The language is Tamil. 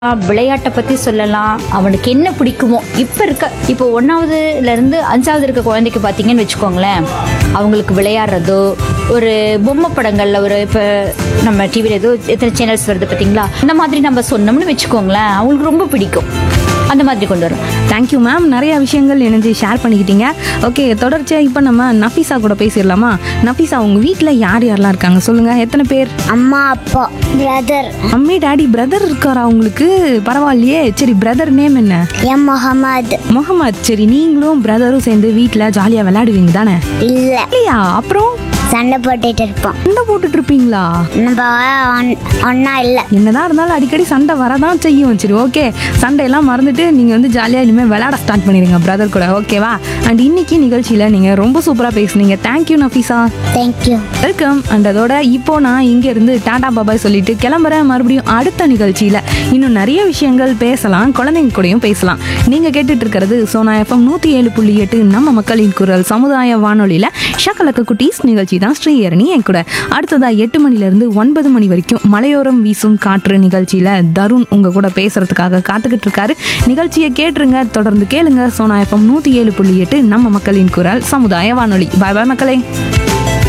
விளையாட்டை பற்றி சொல்லலாம் அவனுக்கு என்ன பிடிக்குமோ இப்போ இருக்க இப்போ ஒன்றாவதுல இருந்து அஞ்சாவது இருக்க குழந்தைக்கு பார்த்தீங்கன்னு வச்சுக்கோங்களேன் அவங்களுக்கு விளையாடுறதோ ஒரு பொம்மை படங்களில் ஒரு இப்போ நம்ம டிவியில் ஏதோ எத்தனை சேனல்ஸ் வருது பார்த்தீங்களா இந்த மாதிரி நம்ம சொன்னோம்னு வச்சுக்கோங்களேன் அவங்களுக்கு ரொம்ப பிடிக்கும் அந்த மாதிரி கொண்டு வரும் தேங்க்யூ மேம் நிறைய விஷயங்கள் இணைஞ்சு ஷேர் பண்ணிக்கிட்டீங்க ஓகே தொடர்ச்சியாக இப்போ நம்ம நஃபீஸா கூட பேசிடலாமா நஃபீஸா உங்கள் வீட்டில் யார் யாரெல்லாம் இருக்காங்க சொல்லுங்கள் எத்தனை பேர் அம்மா அப்பா பிரதர் மம்மி டாடி பிரதர் இருக்காரா உங்களுக்கு பரவாயில்லையே சரி பிரதர் நேம் என்ன எம் முகமது முகமது சரி நீங்களும் பிரதரும் சேர்ந்து வீட்டில் ஜாலியாக விளையாடுவீங்க தானே இல்ல இல்லையா அப்புறம் சண்டை போட்டுட்டு இருப்போம் சண்டை போட்டுட்டு இருப்பீங்களா நம்ம ஒன்- ஒண்ணா இல்ல என்னதான் இருந்தாலும் அடிக்கடி சண்டை வரதான் செய்யும் சரி ஓகே சண்டையெல்லாம் மறந்துட்டு நீங்கள் வந்து ஜாலியாக இனிமேல் விளையாட ஸ்டார்ட் பண்ணிடுங்க பிரதர் கூட ஓகேவா அண்ட் இன்னைக்கு நிகழ்ச்சியில் நீங்கள் ரொம்ப சூப்பராக பேசுனீங்க thank you Nafeesa thank you welcome and அதோட இப்போ நான் இங்கேருந்து டாடா பாபாய் சொல்லிட்டு கிளம்புறேன் மறுபடியும் அடுத்த நிகழ்ச்சியில் இன்னும் நிறைய விஷயங்கள் பேசலாம் குழந்தைங்க கூடயும் பேசலாம் நீங்கள் கேட்டுட்டு இருக்கிறது சோனா எஃப்எம் நூற்றி ஏழு புள்ளி எட்டு நம்ம மக்களின் குரல் சமுதாய வானொலியில் ஷக்கலக்க குட்டீஸ் நிகழ்ச்சி தான் ஸ்ரீஹரணி என் கூட அடுத்ததாக எட்டு மணிலேருந்து ஒன்பது மணி வரைக்கும் மலையோரம் வீசும் காற்று நிகழ்ச்சியில் தருண் உங்கள் கூட பேசுறதுக்காக காத்துக்கிட்டு இருக்காரு நிகழ்ச்சியை கேட்டுருங்க தொடர்ந்து கேளுங்க சோனா எஃப்எம் நூற்றி ஏழு புள்ளி எட்டு நம்ம மக்களின் குரல் சமுதாய வானொலி பாய் பாய் மக்களே